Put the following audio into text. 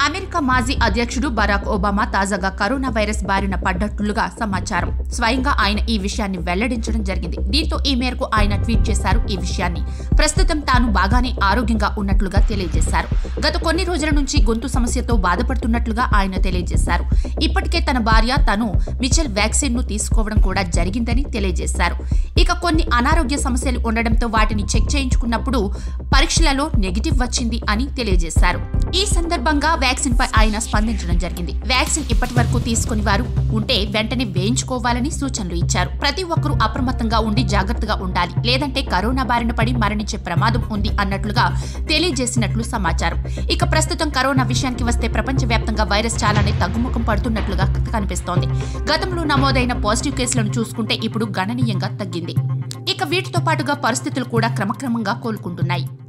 America మాజీ అధ్యక్షుడు Barack Obama తాజాగా కరోనా వైరస్ బారిన పడ్డట్లుగా సమాచారం స్వయంగా ఆయన ఈ విషయాన్ని వెల్లడించడం జరిగింది దీంతో ఈ మేరకు ఆయన ట్వీట్ చేశారు ఈ విషయాన్ని ప్రస్తుతం తాను బాగానే ఆరోగ్యంగా ఉన్నట్లుగా తెలియజేశారు గత కొన్ని రోజుల నుంచి గొంతు సమస్యతో బాధపడుతున్నట్లుగా ఆయన తెలియజేశారు ఇప్పటికే తన భార్య తను మిచెల్ వ్యాక్సిన్ ను తీసుకోవడం కూడా జరిగిందని తెలియజేశారు ఇక కొన్ని అనారోగ్య సమస్యలు ఉండడంతో వాటిని చెక్ చేయించుకున్నప్పుడు పరీక్షలలో నెగిటివ్ వచ్చింది అని తెలియజేశారు ఈ సందర్భంగా వ్యాక్సిన్ పై ఆయన స్పందించడం జరిగింది వ్యాక్సిన్ ఇప్పటి వరకు తీసుకుని వారు ఉంటే వెంటనే వేయించుకోవాలని సూచనలు ఇచ్చారు ప్రతి ఒక్కరూ అప్రమత్తంగా ఉండి జాగ్రత్తగా ఉండాలి లేదంటే కరోనా బారిన పడి మరణించే ప్రమాదం ఉంది అన్నట్లుగా తెలియజేసినట్లు సమాచారం ఇక ప్రస్తుతం కరోనా విషయానికి వస్తే ప్రపంచవ్యాప్తంగా వైరస్ చాలానే తగ్గుముఖం పడుతున్నట్లుగా కనిపిస్తోంది గతంలో నమోదైన పాజిటివ్ కేసులను చూసుకుంటే ఇప్పుడు గణనీయంగా తగ్గింది ఇక వీటితో పాటుగా పరిస్థితులు కూడా క్రమక్రమంగా కోలుకుంటున్నాయి